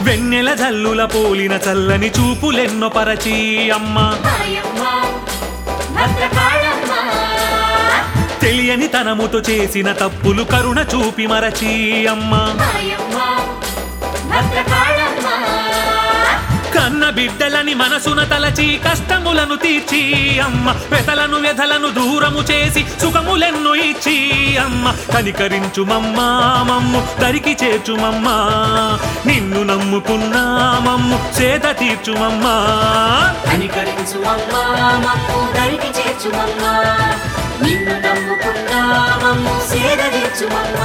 వెన్నెల జల్లుల పోలిన చల్లని చూపులెన్నో పరచి అమ్మ మాయమ్మ భద్రకాళమ్మ తెలియని తనముతో చేసిన తప్పులు కరుణ చూపి మరచి అమ్మ మాయమ్మ భద్రకాళమ్మ కన్న బిడ్డలని మనసున తలచి కష్టములను తీర్చి అమ్మ వెతలను వ్యధలను దూరము చేసి సుఖములెన్నో ఇచ్చి అమ్మ కనికరించుమమ్మ మమ్ము దరికి చేర్చుమమ్మ నిన్ను నమ్ముకున్నా మమ్ము సేద తీర్చుమమ్మా కనికరించు అమ్మ మమ్ము దరికి చేర్చుమమ్మ నిన్ను నమ్ముకున్నా మమ్ము సేదరించుమమ్మ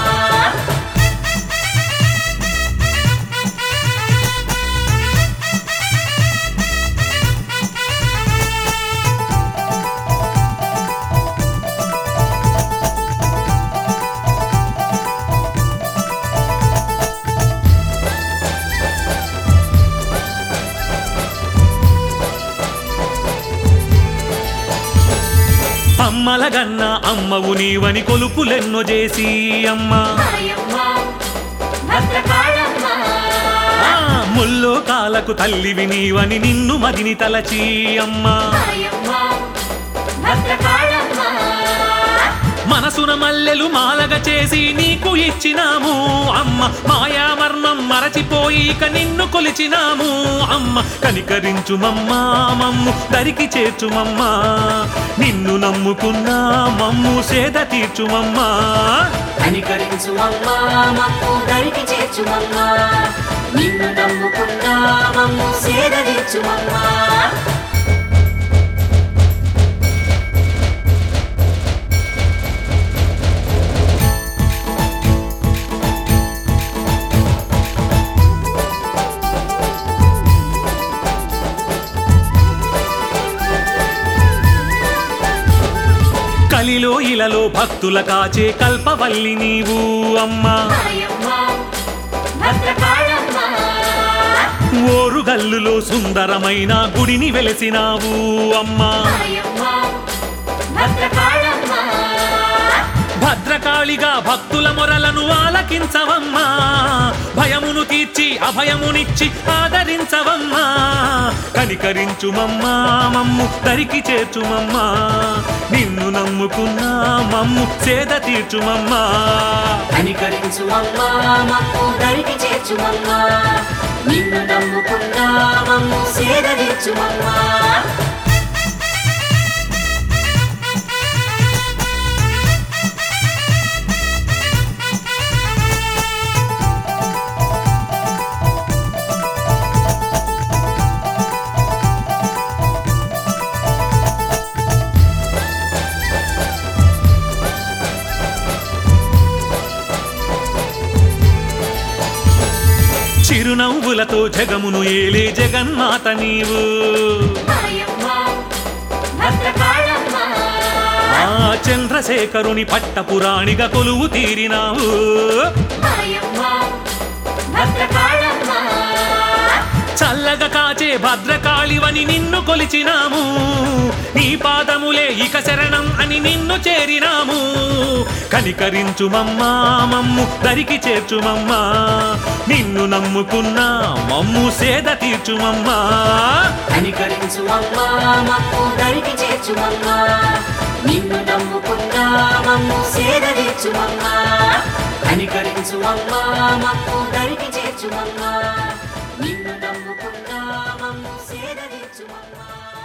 అమ్మల గన్న అమ్మవు నీవని కొలుపులెన్నో చేసి అమ్మ మాయమ్మ భద్రకాళమ్మ ఆ, ముల్లో కాలకు తల్లివి నీవని నిన్ను మదిని తలచి అమ్మ మాయమ్మ భద్రకాళమ్మ మనసున మల్లెలు మాలగ చేసి నీకు ఇచ్చినాము అమ్మ మాయామర్మం మరచిపోయి ఇక నిన్ను కొలిచినాము అమ్మ కనికరించుమమ్మ మమ్ము దరికి చేర్చుమమ్మ నిన్ను నమ్ముకున్నా మమ్ము సేద తీర్చుమమ్మా కనికరించు అమ్మ మమ్ము దరికి చేర్చుమమ్మ నిన్ను నమ్ముకున్నా మమ్ము సేదరించుమమ్మ కలిలో ఇలలో భక్తుల కాచే కల్పవల్లి నీవు అమ్మా మాయమ్మ భద్రకాళమ్మ ఓరుగల్లులో సుందరమైన గుడిని వెలసినావు అమ్మా మాయమ్మ భద్రకాళమ్మ భద్రకాళిగా భక్తుల మొరలను ఆలకించవమ్మా భయమును తీర్చి అభయమునిచ్చి ఆదరించవమ్మా కనికరించుమమ్మా మమ్ము దరికి చేర్చుమమ్మా నిన్ను నమ్ముకున్నా మమ్ము సేద తీర్చుమమ్మా కనికరించు అమ్మ మమ్ము దరికి చేర్చుమమ్మ నిన్ను నమ్ముకున్నా మమ్ము సేదరించుమమ్మ చిరునవ్వులతో జగమును ఏలే జగన్మాత నీవు మాయమ్మ భద్రకాళమ్మ ఆ చంద్రశేఖరుని పట్టపురాణిగా కొలువు తీరినావు మాయమ్మ భద్రకాళమ్మ చల్లగా కాచే భద్రకాళివని నిన్ను కొలిచినాము నీ పాదములే ఇక శరణం అని నిన్ను చేరినాము కనికరించుమమ్మా మమ్ము దరికి చేర్చుమమ్మా నిన్ను నమ్ముకున్నా మమ్ము సేద తీర్చుమమ్మా కనికరించు అమ్మ మమ్ము దరికి చేర్చుమమ్మ నిన్ను నమ్ముకున్నా మమ్ము సేదరించుమమ్మ కనికరించు అమ్మ మమ్ము దరికి చేర్చుమమ్మ నిన్ను నమ్ముకున్నా మమ్ము సేదరించుమమ్మ